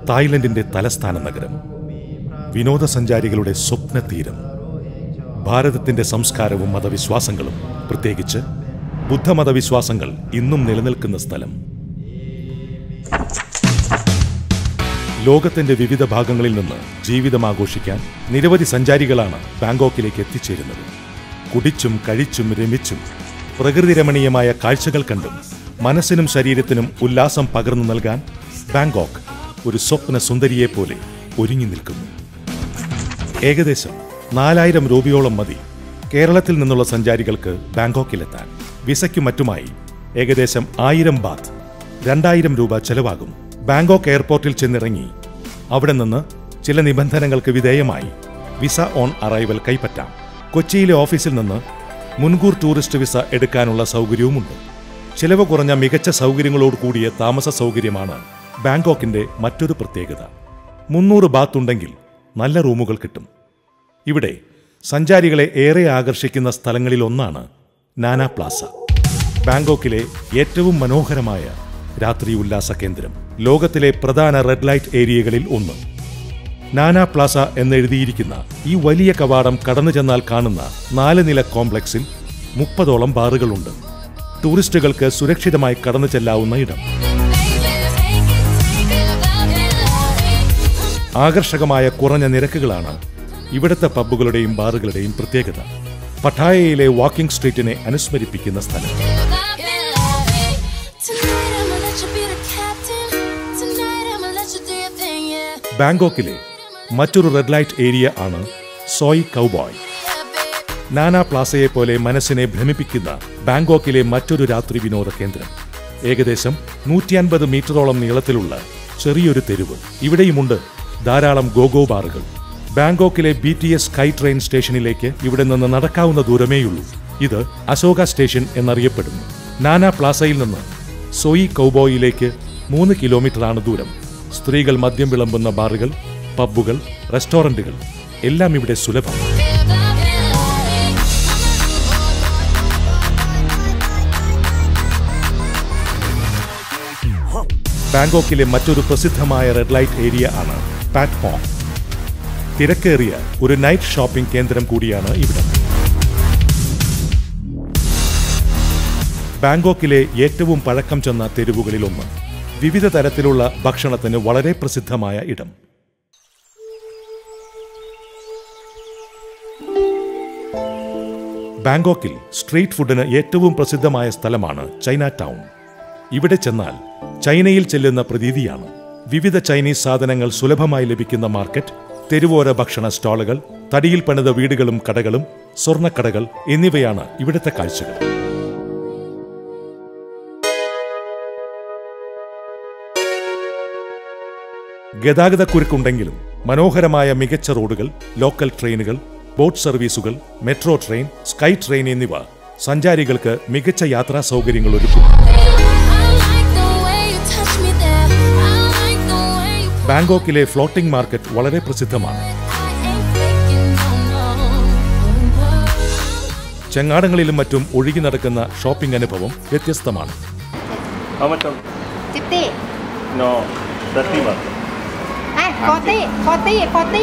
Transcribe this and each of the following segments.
തായ്ലൻഡിന്റെ തലസ്ഥാന നഗരം വിനോദസഞ്ചാരികളുടെ സ്വപ്ന തീരം ഭാരതത്തിന്റെ സംസ്കാരവും മതവിശ്വാസങ്ങളും പ്രത്യേകിച്ച് ബുദ്ധമതവിശ്വാസങ്ങൾ ഇന്നും നിലനിൽക്കുന്ന സ്ഥലം ലോകത്തിന്റെ വിവിധ ഭാഗങ്ങളിൽ നിന്ന് ജീവിതം ആഘോഷിക്കാൻ നിരവധി സഞ്ചാരികളാണ് ബാങ്കോക്കിലേക്ക് എത്തിച്ചേരുന്നത് കുടിച്ചും കഴിച്ചും രമിച്ചും പ്രകൃതി രമണീയമായ കാഴ്ചകൾ കണ്ടും മനസ്സിനും ശരീരത്തിനും ഉല്ലാസം പകർന്നു നൽകാൻ ബാങ്കോക്ക് ഒരു സ്വപ്ന സുന്ദരിയെപ്പോലെ ഒരുങ്ങി നിൽക്കുന്നു ഏകദേശം നാലായിരം രൂപയോളം മതി കേരളത്തിൽ നിന്നുള്ള സഞ്ചാരികൾക്ക് ബാങ്കോക്കിലെത്താൻ വിസയ്ക്കും മറ്റുമായി ഏകദേശം ആയിരം ബാത്ത് രണ്ടായിരം രൂപ ചെലവാകും ബാങ്കോക്ക് എയർപോർട്ടിൽ ചെന്നിറങ്ങി അവിടെ നിന്ന് ചില നിബന്ധനകൾക്ക് വിധേയമായി വിസ ഓൺ അറൈവൽ കൈപ്പറ്റാം കൊച്ചിയിലെ ഓഫീസിൽ നിന്ന് മുൻകൂർ ടൂറിസ്റ്റ് വിസ എടുക്കാനുള്ള സൗകര്യവുമുണ്ട് ചിലവ് കുറഞ്ഞ മികച്ച സൗകര്യങ്ങളോട് കൂടിയ താമസ സൗകര്യമാണ് ബാങ്കോക്കിന്റെ മറ്റൊരു പ്രത്യേകത മുന്നൂറ് ബാത്ത് ഉണ്ടെങ്കിൽ നല്ല റൂമുകൾ കിട്ടും ഇവിടെ സഞ്ചാരികളെ ഏറെ ആകർഷിക്കുന്ന സ്ഥലങ്ങളിലൊന്നാണ് നാനാ പ്ലാസ ബാങ്കോക്കിലെ ഏറ്റവും മനോഹരമായ രാത്രി ഉല്ലാസ കേന്ദ്രം ലോകത്തിലെ പ്രധാന റെഡ് ലൈറ്റ് ഏരിയകളിൽ ഒന്ന് നാനാ പ്ലാസ എന്നെഴുതിയിരിക്കുന്ന ഈ വലിയ കവാടം കടന്നു ചെന്നാൽ കാണുന്ന നാല് നില കോംപ്ലക്സിൽ മുപ്പതോളം ബാറുകളുണ്ട് ടൂറിസ്റ്റുകൾക്ക് സുരക്ഷിതമായി കടന്നു ചെല്ലാവുന്ന ഇടം ആകർഷകമായ കുറഞ്ഞ നിരക്കുകളാണ് ഇവിടുത്തെ പബ്ബുകളുടെയും ബാറുകളുടെയും പ്രത്യേകത പട്ടായയിലെ വാക്കിംഗ് സ്ട്രീറ്റിനെ അനുസ്മരിപ്പിക്കുന്ന സ്ഥലം ബാങ്കോക്കിലെ മറ്റൊരു റെഡ് ലൈറ്റ് ഏരിയ ആണ് സോയ് കൗബോയ് നാനാ പ്ലാസയെ പോലെ മനസ്സിനെ ഭ്രമിപ്പിക്കുന്ന ബാങ്കോക്കിലെ മറ്റൊരു രാത്രി വിനോദ കേന്ദ്രം ഏകദേശം നൂറ്റി അൻപത് മീറ്ററോളം നീളത്തിലുള്ള ചെറിയൊരു തെരുവ് ഇവിടെയുമുണ്ട് ധാരാളം ഗോഗോ ബാറുകൾ ബാങ്കോക്കിലെ B T S sky train സ്റ്റേഷനിലേക്ക് ഇവിടെ നിന്ന് നടക്കാവുന്ന ദൂരമേയുള്ളൂ ഇത് അശോക സ്റ്റേഷൻ എന്നറിയപ്പെടുന്നു നാനാ പ്ലാസയിൽ നിന്ന് സോയി കൗബോയിലേക്ക് മൂന്ന് കിലോമീറ്ററാണ് ദൂരം സ്ത്രീകൾ മദ്യം വിളമ്പുന്ന ബാറുകൾ പബ്ബുകൾ റെസ്റ്റോറന്റുകൾ എല്ലാം ഇവിടെ സുലഭം ബാങ്കോക്കിലെ മറ്റൊരു പ്രസിദ്ധമായ റെഡ് ലൈറ്റ് ഏരിയ ആണ് പാറ്റ് ഹോങ് തിരക്കേറിയ ഒരു നൈറ്റ് ഷോപ്പിംഗ് കേന്ദ്രം കൂടിയാണ് ഇവിടെ ബാങ്കോക്കിലെ ഏറ്റവും പഴക്കം ചെന്ന തെരുവുകളിലൊന്ന് വിവിധ തരത്തിലുള്ള ഭക്ഷണത്തിന് വളരെ പ്രസിദ്ധമായ ഇടം ബാങ്കോക്കിൽ സ്ട്രീറ്റ് ഫുഡിന് ഏറ്റവും പ്രസിദ്ധമായ സ്ഥലമാണ് ചൈന ടൗൺ ഇവിടെ ചെന്നാൽ ചൈനയിൽ ചെല്ലുന്ന പ്രതീതിയാണ് വിവിധ ചൈനീസ് സാധനങ്ങൾ സുലഭമായി ലഭിക്കുന്ന മാർക്കറ്റ് തെരുവോര ഭക്ഷണ സ്റ്റാളുകൾ തടിയിൽ പണിത വീടുകളും കടകളും സ്വർണ്ണക്കടകൾ എന്നിവയാണ് ഇവിടുത്തെ കാഴ്ചകൾ ഗതാഗതക്കുരുക്കുണ്ടെങ്കിലും മനോഹരമായ മികച്ച റോഡുകൾ ലോക്കൽ ട്രെയിനുകൾ ബോട്ട് സർവീസുകൾ മെട്രോ ട്രെയിൻ സ്കൈ ട്രെയിൻ എന്നിവ സഞ്ചാരികൾക്ക് മികച്ച യാത്രാ സൗകര്യങ്ങൾ ഒരുക്കും ബാങ്കോക്കിലെ ഫ്ലോട്ടിംഗ് മാർക്കറ്റ് വളരെ പ്രസിദ്ധമാണ് ചെങ്ങാടങ്ങളിലും മറ്റും ഒഴുകി നടക്കുന്ന ഷോപ്പിംഗ് അനുഭവം വ്യത്യസ്തമാണ് How much? Of, Fifty. no, thirty baht. Ah, forty, forty, forty.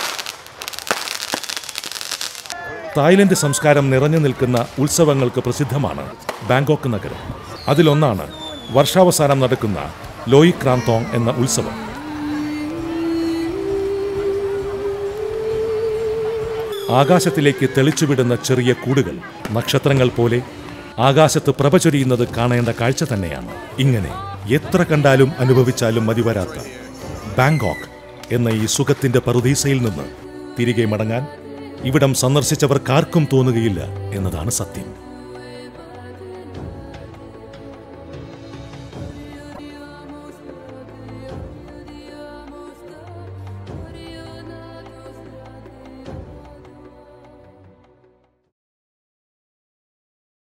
Thailand സംസ്കാരം നിറഞ്ഞു നിൽക്കുന്ന ഉത്സവങ്ങൾക്ക് പ്രസിദ്ധമാണ് ബാങ്കോക്ക് നഗരം അതിലൊന്നാണ് വർഷാവസാനം നടക്കുന്ന ലോയി ക്രാന്തോങ് എന്ന ഉത്സവം ആകാശത്തിലേക്ക് തെളിച്ചുവിടുന്ന ചെറിയ കൂടുകൾ നക്ഷത്രങ്ങൾ പോലെ ആകാശത്ത് പ്രഭ ചൊരിയുന്നത് കാണേണ്ട കാഴ്ച തന്നെയാണ് ഇങ്ങനെ എത്ര കണ്ടാലും അനുഭവിച്ചാലും മതിവരാത്ത ബാങ്കോക്ക് എന്ന ഈ സുഖത്തിന്റെ പറുദീസയിൽ നിന്ന് തിരികെ മടങ്ങാൻ ഇവിടം സന്ദർശിച്ചവർക്കാർക്കും തോന്നുകയില്ല എന്നതാണ് സത്യം